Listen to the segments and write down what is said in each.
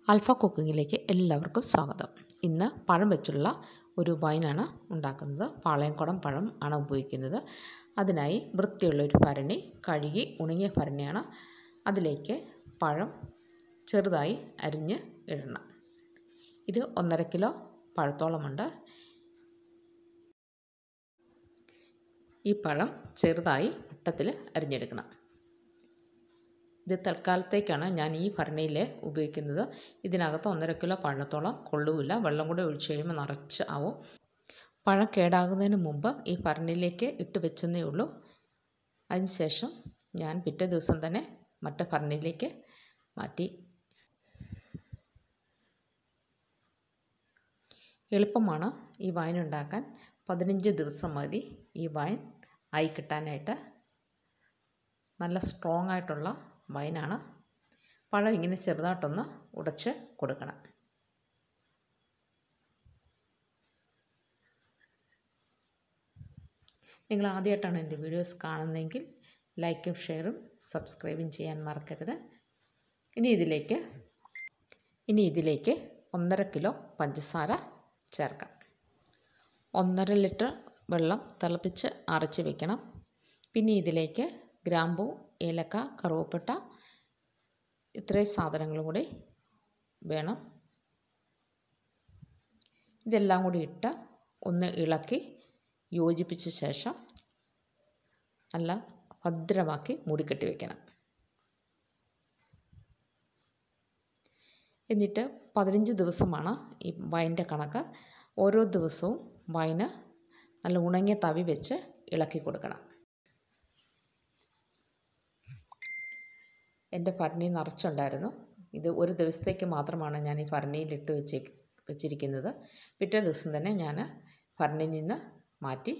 Alpha കുക്കിങ്ങിലേക്ക് എല്ലാവർക്കും സ്വാഗതം ഇന്ന് പഴം വെച്ചുള്ള ഒരു വൈനാണ് ഉണ്ടാക്കുന്നത് പാളയംകുടം പഴം ആണ് ഉപയോഗിക്കുന്നത് അതിനായി വൃത്തിയുള്ള ഒരു ഭരണി കഴുകി ഉണങ്ങിയ ഭരണിയാണ് അതിലേക്ക് പഴം ചെറുതായി അരിഞ്ഞ് ഇടണം ഇത് ഒന്നര കിലോ പഴത്തോളമുണ്ട് ഈ പഴം ചെറുതായി വട്ടത്തിൽ അരിഞ്ഞെടുക്കണം ഇത് തൽക്കാലത്തേക്കാണ് ഞാൻ ഈ ഭരണിയിൽ ഉപയോഗിക്കുന്നത് ഇതിനകത്ത് ഒന്നര കിലോ പഴത്തോളം കൊള്ളുമില്ല വെള്ളം കൂടെ ഒഴിച്ച് കഴിയുമ്പോൾ നിറച്ച് ആവും പഴം കേടാകുന്നതിന് മുമ്പ് ഈ ഭരണിയിലേക്ക് ഇട്ട് വെച്ചെന്നേ ഉള്ളൂ അതിനുശേഷം ഞാൻ പിറ്റേ ദിവസം തന്നെ മറ്റേ ഭരണിയിലേക്ക് മാറ്റി എളുപ്പമാണ് ഈ വൈൻ ഉണ്ടാക്കാൻ പതിനഞ്ച് ദിവസം മതി ഈ വൈൻ ആയി കിട്ടാനായിട്ട് നല്ല സ്ട്രോങ് ആയിട്ടുള്ള വൈനാണ് പഴം ഇങ്ങനെ ചെറുതായിട്ടൊന്ന് ഉടച്ച് കൊടുക്കണം നിങ്ങൾ ആദ്യമായിട്ടാണ് എൻ്റെ വീഡിയോസ് കാണുന്നതെങ്കിൽ ലൈക്കും ഷെയറും സബ്സ്ക്രൈബും ചെയ്യാൻ മറക്കരുത് ഇനി ഇതിലേക്ക് ഇനി ഇതിലേക്ക് ഒന്നര കിലോ പഞ്ചസാര ചേർക്കാം ഒന്നര ലിറ്റർ വെള്ളം തിളപ്പിച്ച് അരച്ച് വെക്കണം പിന്നെ ഇതിലേക്ക് ഗ്രാമ്പൂ ഏലക്ക കറുവപ്പട്ട ഇത്രയും സാധനങ്ങളും കൂടി വേണം ഇതെല്ലാം കൂടി ഇട്ട് ഒന്ന് ഇളക്കി യോജിപ്പിച്ച ശേഷം നല്ല ഭദ്രമാക്കി മൂടിക്കെട്ടി വയ്ക്കണം എന്നിട്ട് പതിനഞ്ച് ദിവസമാണ് ഈ വൈൻ്റെ കണക്ക് ഓരോ ദിവസവും വൈന് നല്ല ഉണങ്ങിയ തവി വെച്ച് ഇളക്കി കൊടുക്കണം എൻ്റെ ഭരണി നിറച്ചുണ്ടായിരുന്നു ഇത് ഒരു ദിവസത്തേക്ക് മാത്രമാണ് ഞാൻ ഈ ഭരണിയിൽ ഇട്ട് വെച്ച് വെച്ചിരിക്കുന്നത് പിറ്റേ ദിവസം തന്നെ ഞാൻ ഭരണിയിൽ നിന്ന് മാറ്റി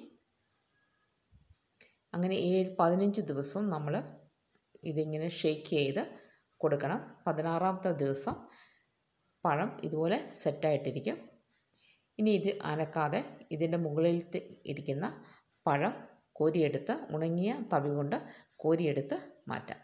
അങ്ങനെ ഏഴ് പതിനഞ്ച് ദിവസവും നമ്മൾ ഇതിങ്ങനെ ഷേക്ക് ചെയ്ത് കൊടുക്കണം പതിനാറാമത്തെ ദിവസം പഴം ഇതുപോലെ സെറ്റായിട്ടിരിക്കും ഇനി ഇത് അനക്കാതെ ഇതിൻ്റെ മുകളിൽ ഇരിക്കുന്ന പഴം കോരിയെടുത്ത് ഉണങ്ങിയ തവി കൊണ്ട് കോരിയെടുത്ത് മാറ്റാം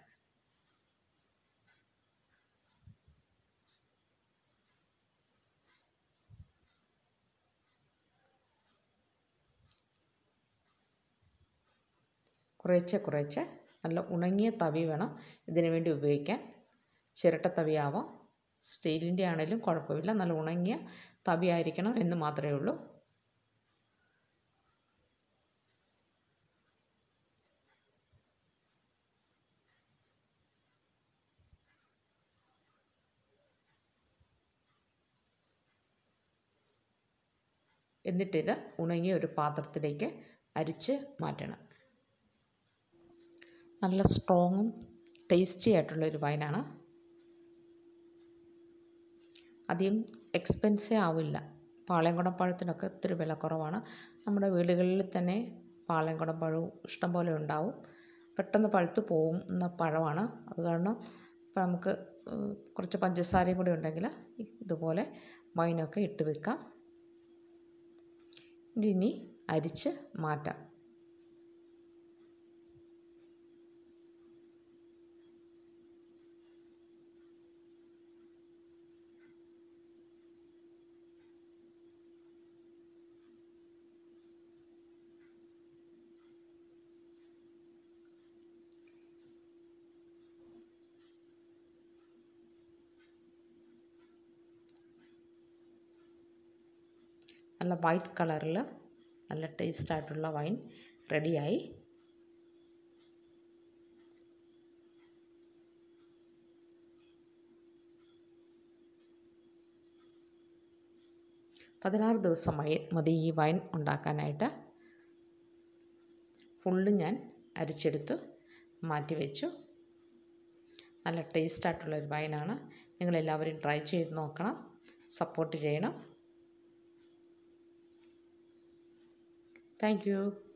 കുറേശ്ശെ കുറേശ്ശെ നല്ല ഉണങ്ങിയ തവി വേണം ഇതിനു വേണ്ടി ഉപയോഗിക്കാൻ ചിരട്ട തവിയാവാം സ്റ്റീലിൻ്റെ ആണെങ്കിലും കുഴപ്പമില്ല നല്ല ഉണങ്ങിയ തവി ആയിരിക്കണം എന്ന് മാത്രമേ ഉള്ളൂ എന്നിട്ടിത് ഉണങ്ങിയ ഒരു പാത്രത്തിലേക്ക് അരിച്ച് മാറ്റണം നല്ല സ്ട്രോങ്ങും ടേസ്റ്റി ആയിട്ടുള്ള ഒരു വൈനാണ് അധികം എക്സ്പെൻസീവ് ആവില്ല പാളയംകുടം പഴത്തിനൊക്കെ ഒത്തിരി വില കുറവാണ് നമ്മുടെ വീടുകളിൽ തന്നെ പാളയംകുടം പഴവും ഇഷ്ടംപോലെ ഉണ്ടാവും പെട്ടെന്ന് പഴുത്ത് പോകുന്ന പഴമാണ് അത് കാരണം ഇപ്പം നമുക്ക് കുറച്ച് പഞ്ചസാരയും കൂടി ഉണ്ടെങ്കിൽ ഇതുപോലെ വൈനൊക്കെ ഇട്ട് വെക്കാം ഇതിനി അരിച്ച് മാറ്റാം നല്ല വൈറ്റ് കളറിൽ നല്ല ടേസ്റ്റ് ആയിട്ടുള്ള വൈൻ റെഡിയായി പതിനാറ് ദിവസം മതി ഈ വൈൻ ഉണ്ടാക്കാനായിട്ട് ഫുള്ള് ഞാൻ അരിച്ചെടുത്ത് മാറ്റി വെച്ചു നല്ല ടേസ്റ്റ് ആയിട്ടുള്ള ഒരു വൈനാണ് നിങ്ങളെല്ലാവരും ട്രൈ ചെയ്ത് നോക്കണം സപ്പോർട്ട് ചെയ്യണം Thank you.